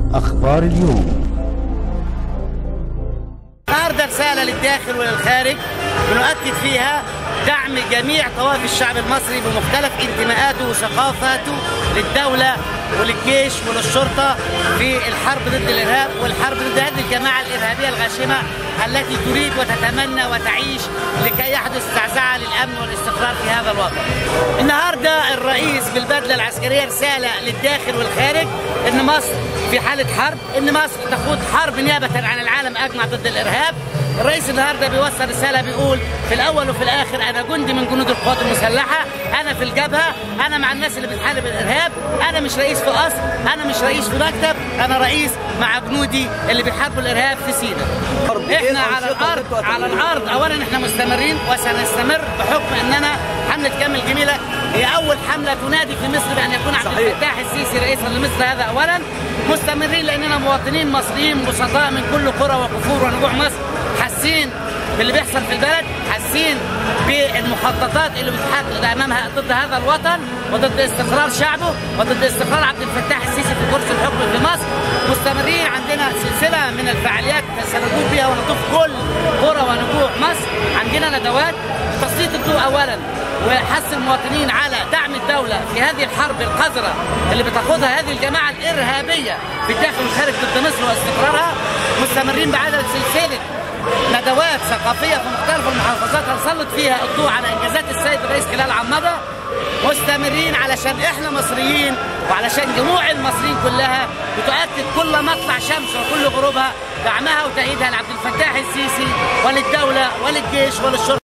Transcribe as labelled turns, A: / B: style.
A: أخبار اليوم
B: النهارده رساله للداخل وللخارج بنؤكد فيها دعم جميع طوائف الشعب المصري بمختلف انتماءاته وثقافاته للدوله وللجيش وللشرطه في الحرب ضد الارهاب والحرب ضد هذه الجماعه الارهابيه الغاشمه التي تريد وتتمنى وتعيش لكي يحدث زعزعه للامن والاستقرار في هذا الوطن. النهارده الرئيس بالبدله العسكريه رساله للداخل والخارج ان مصر في حاله حرب، ان مصر تخوض حرب نيابه عن العالم اجمع ضد الارهاب. الرئيس النهارده بيوصل رساله بيقول في الاول وفي الاخر انا جندي من جنود القوات المسلحه، انا في الجبهه، انا مع الناس اللي بتحارب الارهاب، انا مش رئيس في قصر، انا مش رئيس في مكتب، انا رئيس مع جنودي اللي بيحاربوا الارهاب في سيناء. احنا على الارض على الارض اولا احنا مستمرين وسنستمر بحكم اننا حمله كامل جميله هي اول حمله تنادي في مصر بان يكون عبد الفتاح السيسي رئيسا لمصر هذا اولا مستمرين لاننا مواطنين مصريين بسطاء من كل قرى وكفور ونجوع مصر حاسين باللي بيحصل في البلد حاسين بالمخططات اللي بتحقق امامها ضد هذا الوطن وضد استقرار شعبه وضد استقرار عبد الفتاح السيسي في كرسي الحكم في مصر مستمرين عندنا سلسله من الفعاليات سنقوم بها ونطوف كل قرى ونجوع مصر عندنا ندوات تسليط الضوء اولا وحث المواطنين على دعم الدولة في هذه الحرب القذرة اللي بتخوضها هذه الجماعة الإرهابية في الداخل والخارج ضد مصر واستقرارها مستمرين بعدد سلسلة ندوات ثقافية في مختلف المحافظات هنسلط فيها الضوء على إنجازات السيد الرئيس خلال عام مضى مستمرين علشان احنا مصريين وعلشان جموع المصريين كلها بتؤكد كل مطلع شمس وكل غروبها دعمها وتأييدها لعبد الفتاح السيسي وللدولة وللجيش وللشرطة